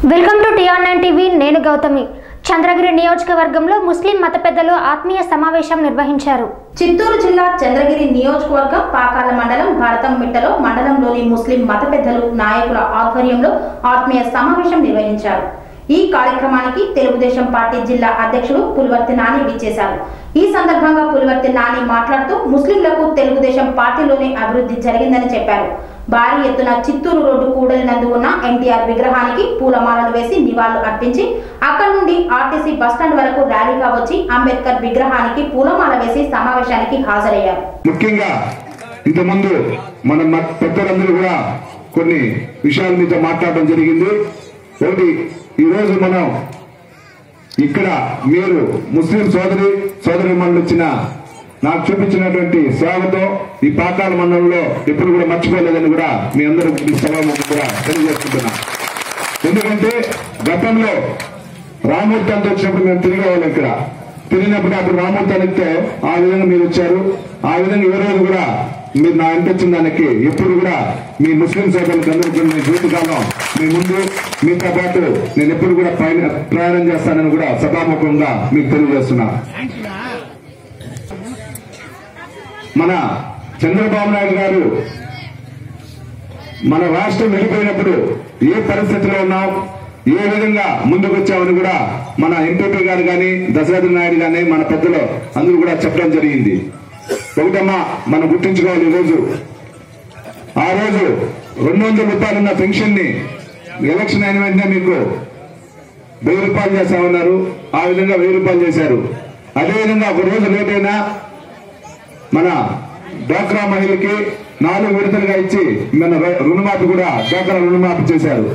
welcome to TR nine TV నేను గౌతమి చంద్రగిరి నియోజకవర్గంలో ముస్లిం మత పెద్దలు ఆత్మీయ సమావేశం నిర్వహించారు చిత్తూరు జిల్లా చంద్రగిరి నియోజకవర్గం పాకాల మండలం భారతం మిట్టలో మండలంలోని ముస్లిం మత పెద్దలు నాయకుల ఆధ్వర్యంలో ఆత్మీయ సమావేశం నిర్వహించారు ఈ కార్యక్రమానికి తెలుగుదేశం పార్టీ జిల్లా అధ్యక్షుడు పులివర్తి నాని విచ్చేశారు ఈ సందర్భంగా పులివర్తి నాని మాట్లాడుతూ ముస్లింలకు తెలుగుదేశం పార్టీలోనే అభివృద్ధి జరిగిందని చెప్పారు భారీ ఎత్తున చిత్తూరు రోడ్డు కూడలినందు ఉన్న ఎన్టీఆర్ విగ్రహానికి పూలమాలలు వేసి నివాళులు అర్పించి అక్కడి నుండి ఆర్టీసీ బస్టాండ్ వరకు ర్యాలీగా వచ్చి అంబేద్కర్ విగ్రహానికి పూలమాల వేసి సమావేశానికి హాజరయ్యారు ముఖ్యంగా ఇంతకుముందు మన మ- పెద్దలందరూ కూడా కొన్ని విషయాలు మీతో మాట్లాడడం జరిగింది ఒకటి ఈ రోజు మనం ఇక్కడ మీరు ముస్లిం సోదరి సోదరి మండలి వచ్చిన నాకు చూపించినటువంటి సేవతో ఈ పాకాల మండలంలో ఎప్పుడు కూడా మర్చిపోలేదని కూడా మీ అందరూ ఈ సభాముఖం కూడా తెలియజేస్తున్నా ఎందుకంటే గతంలో రామూర్తి అంత వచ్చినప్పుడు మేము తిరిగేవాళ్ళం ఇక్కడ తిరిగినప్పుడు అప్పుడు రామూర్తి అనితే ఆ విధంగా మీరు వచ్చారు ఆ విధంగా ఈ రోజు కూడా మీరు నా ఇంటి వచ్చిన దానికి ఎప్పుడు కూడా మీ ముస్లిం సోదరులకు అందరికీ మీ జీవితకాలం మీ ముందు మీతో పాటు నేను ఎప్పుడు కూడా పైన ప్రయాణం చేస్తానని కూడా సభాముఖంగా మీకు తెలియజేస్తున్నా మన చంద్రబాబు నాయుడు గారు మన రాష్ట్రం వెళ్ళిపోయినప్పుడు ఏ పరిస్థితిలో ఉన్నాం ఏ విధంగా ముందుకు వచ్చామని కూడా మన ఎంపీపీ గారు కానీ దశరథ నాయుడు కానీ మన పెద్దలు అందరూ కూడా చెప్పడం జరిగింది ఒకటమ్మా మనం గుర్తుంచుకోవాలి ఈరోజు ఆ రోజు రెండు వందల రూపాయలు ఉన్న పెన్షన్ ని ఎలక్షన్ అయిన వెంటనే మీకు వెయ్యి రూపాయలు చేస్తామన్నారు ఆ విధంగా వెయ్యి రూపాయలు చేశారు అదేవిధంగా ఒక రోజు లేట్ అయినా మన డ్వాక్రా మహిళకి నాలుగు విడతలుగా ఇచ్చి మన రు- రుణమాఫీ కూడా డ్వాక్రా రుణమాఫీ చేశారు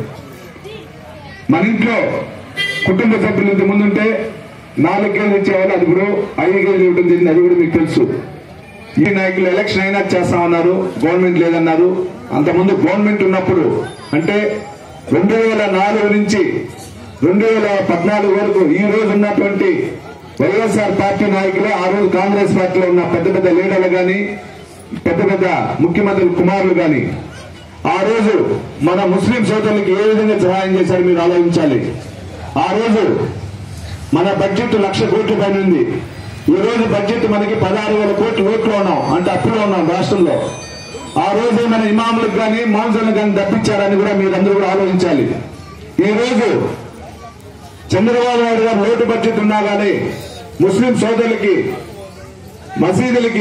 మన ఇంట్లో కుటుంబ సభ్యులు ఇంత ముందుంటే నాలుగు కేజీలు ఇచ్చేవాళ్ళు అది ఇప్పుడు ఐదు కేజీలు ఇవ్వడం జరిగింది అది కూడా మీకు తెలుసు ఈ నాయకులు ఎలక్షన్ అయినా చేస్తామన్నారు గవర్నమెంట్ లేదన్నారు అంతకుముందు గవర్నమెంట్ ఉన్నప్పుడు అంటే రెండు వేల నాలుగు నుంచి రెండు వేల పద్నాలుగు వరకు ఈ రోజు ఉన్నటువంటి వైఎస్ఆర్ పార్టీ నాయకులు ఆ రోజు కాంగ్రెస్ పార్టీలో ఉన్న పెద్ద పెద్ద లీడర్లు కానీ పెద్ద పెద్ద ముఖ్యమంత్రుల కుమారులు కానీ ఆ రోజు మన ముస్లిం సోదరులకు ఏ విధంగా సహాయం చేశారు మీరు ఆలోచించాలి ఆ రోజు మన బడ్జెట్ లక్ష కోట్ల పైన ఉంది ఈ రోజు బడ్జెట్ మనకి పదహారు వేల కోట్లు లోట్లో ఉన్నాం అంటే అప్పులో ఉన్నాం రాష్ట్రంలో ఆ రోజు మన ఇమాములకు కానీ మౌన్సలకు కానీ తప్పించారని కూడా మీరందరూ కూడా ఆలోచించాలి ఈ రోజు చంద్రబాబు నాయుడు గారు లోటు బడ్జెట్ ఉన్నా కానీ ముస్లిం సోదరులకి మసీదులకి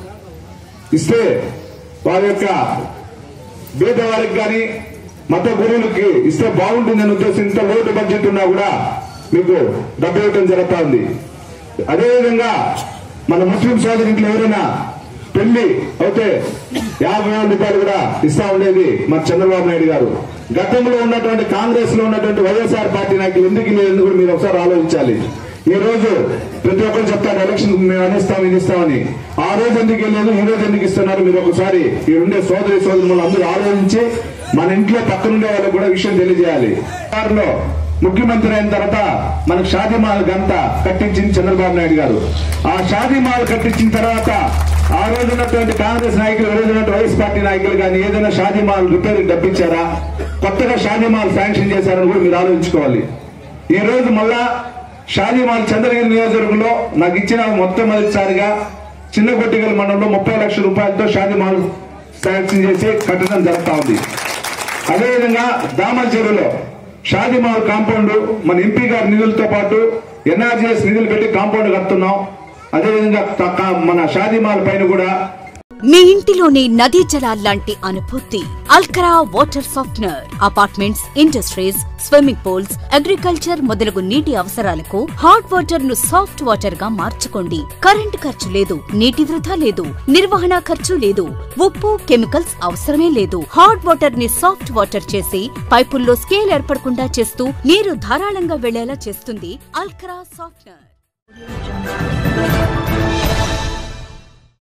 ఇస్తే వారి యొక్క పేద వారికి కానీ మత గురువులకి ఇస్తే బాగుంటుందనే ఉద్దేశంతో లోటు బడ్జెట్ ఉన్నా కూడా మీకు డబ్బు ఇవ్వటం జరుగుతా ఉంది అదేవిధంగా మన ముస్లిం సోదరు ఇంట్లో ఎవరైనా పెళ్లి అయితే యాభై వేల రూపాయలు కూడా ఇస్తా ఉండేది మన చంద్రబాబు నాయుడు గారు గతంలో ఉన్నటువంటి కాంగ్రెస్ లో ఉన్నటువంటి వైఎస్ఆర్ పార్టీ నాయకులు ఎందుకు లేదని కూడా మీరు ఒకసారి ఆలోచించాలి ఈ రోజు ప్రతి ఒక్కరు చెప్తారు ఎలక్షన్ మేము అనిస్తాం ఇది ఇస్తామని ఆ రోజు ఎందుకు వెళ్ళలేదు ఈ రోజు ఎందుకు ఇస్తున్నారు మీరు ఒకసారి ఈ ఉండే సోదరి సోదరులు అందరూ ఆలోచించి మన ఇంట్లో పక్కనుండే వాళ్ళకి కూడా విషయం తెలియజేయాలి బీహార్లో ముఖ్యమంత్రి అయిన తర్వాత మనకు షాదీ మాల్ గంట కట్టించింది చంద్రబాబు నాయుడు గారు ఆ షాదీ మాల్ కట్టించిన తర్వాత ఆ రోజు ఉన్నటువంటి కాంగ్రెస్ నాయకులు ఈ రోజు ఉన్నటువంటి వైఎస్ పార్టీ నాయకులు కానీ ఏదైనా షాదీ మాల్ రిపేర్ డబ్బిచ్చారా కొత్తగా షాదీ మాల్ శాంక్షన్ చేశారని కూడా మీరు ఆలోచించుకోవాలి ఈ రోజు మళ్ళా షాదీమాల్ చంద్రగిరి నియోజకవర్గంలో నాకు ఇచ్చిన మొట్టమొదటిసారిగా చిన్న కొట్టిగల మండలంలో ముప్పై లక్షల రూపాయలతో షాదీమాల్ శాంక్షన్ చేసి కట్టడం జరుగుతా ఉంది అదేవిధంగా దామల్ చెరువులో షాదీమాల్ కాంపౌండ్ మన ఎంపీ గారి నిధులతో పాటు ఎన్ఆర్జీఎస్ నిధులు పెట్టి కాంపౌండ్ కడుతున్నాం అదేవిధంగా త- కా- మన షాదీమాల్ పైన కూడా మీ ఇంటిలోని నదీ జలాల్లాంటి అనుభూతి అల్కరా water softener apartments industries swimming pools agriculture మొదలగు నీటి అవసరాలకు హాట్ వాటర్ ను సాఫ్ట్ వాటర్ గా మార్చుకోండి కరెంట్ ఖర్చు లేదు నీటి వృధా లేదు నిర్వహణ ఖర్చు లేదు ఉప్పు కెమికల్స్ అవసరమే లేదు హాట్ వాటర్ ని సాఫ్ట్ వాటర్ చేసి పైపుల్లో స్కేల్ ఏర్పడకుండా చేస్తూ నీరు ధారాళంగా వెళ్లేలా చేస్తుంది అల్కరా సాఫ్ట్నర్